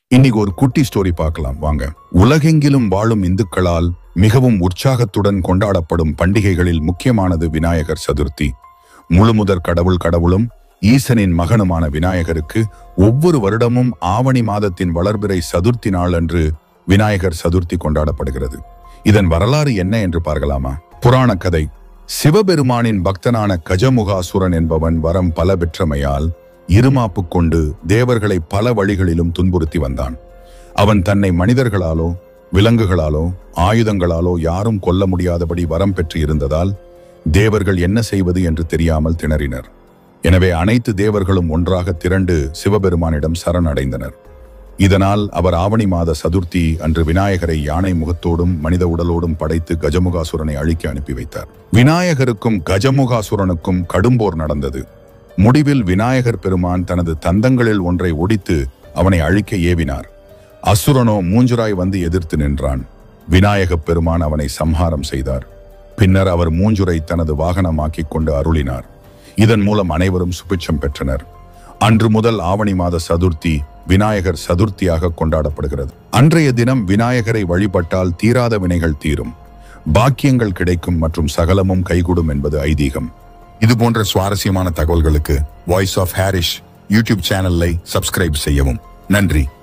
இன்னைக்கு ஒரு குட்டி ஸ்டோரி பார்க்கலாம் வாங்க உலகெங்கிலும் வாழும் இந்துக்களால் மிகவும் உற்சாகத்துடன் கொண்டாடப்படும் பண்டிகைகளில் முக்கியமானது விநாயகர் சதுர்த்தி முழுமுதற் கடவுள் கடவுளும் ஈசனின் மகனுமான விநாயகருக்கு ஒவ்வொரு வருடமும் ஆவணி மாதத்தின் வளர்பிறை சதுர்த்தி நாள் அன்று விநாயகர் சதுர்த்தி கொண்டாடப்படுகிறது இதன் வரலாறு என்ன என்று பார்க்கலாமா புராண கதை சிவபெருமானின் பக்தனான கஜமுகாசுரன் என்பவன் வரம் பல பெற்றமையால் இருமாப்பு கொண்டு தேவர்களை பல வழிகளிலும் துன்புறுத்தி வந்தான் அவன் தன்னை மனிதர்களாலோ விலங்குகளாலோ ஆயுதங்களாலோ யாரும் கொல்ல முடியாதபடி வரம் பெற்று இருந்ததால் தேவர்கள் என்ன செய்வது என்று தெரியாமல் திணறினர் எனவே அனைத்து தேவர்களும் ஒன்றாக திரண்டு சிவபெருமானிடம் சரணடைந்தனர் இதனால் அவர் ஆவணி மாத சதுர்த்தி அன்று விநாயகரை யானை முகத்தோடும் மனித உடலோடும் படைத்து கஜமுகாசுரனை அழிக்க அனுப்பி வைத்தார் விநாயகருக்கும் கஜமுகாசுரனுக்கும் கடும்போர் நடந்தது முடிவில் விநாயகர் பெருமான் தனது தந்தங்களில் ஒன்றை ஒடித்து அவனை அழிக்க ஏவினார் அசுரனோ மூஞ்சுராய் வந்து எதிர்த்து நின்றான் விநாயகப் பெருமான் அவனை சம்ஹாரம் செய்தார் பின்னர் அவர் மூஞ்சுரை தனது வாகனமாக்கிக் கொண்டு அருளினார் இதன் மூலம் அனைவரும் சுபிட்சம் பெற்றனர் அன்று முதல் ஆவணி மாத சதுர்த்தி விநாயகர் சதுர்த்தியாக கொண்டாடப்படுகிறது அன்றைய தினம் விநாயகரை வழிபட்டால் தீராத வினைகள் தீரும் பாக்கியங்கள் கிடைக்கும் மற்றும் சகலமும் கைகூடும் என்பது ஐதீகம் இது போன்ற சுவாரஸ்யமான தகவல்களுக்கு வாய்ஸ் ஆஃப் ஹாரிஷ் யூடியூப் சேனலை சப்ஸ்கிரைப் செய்யவும் நன்றி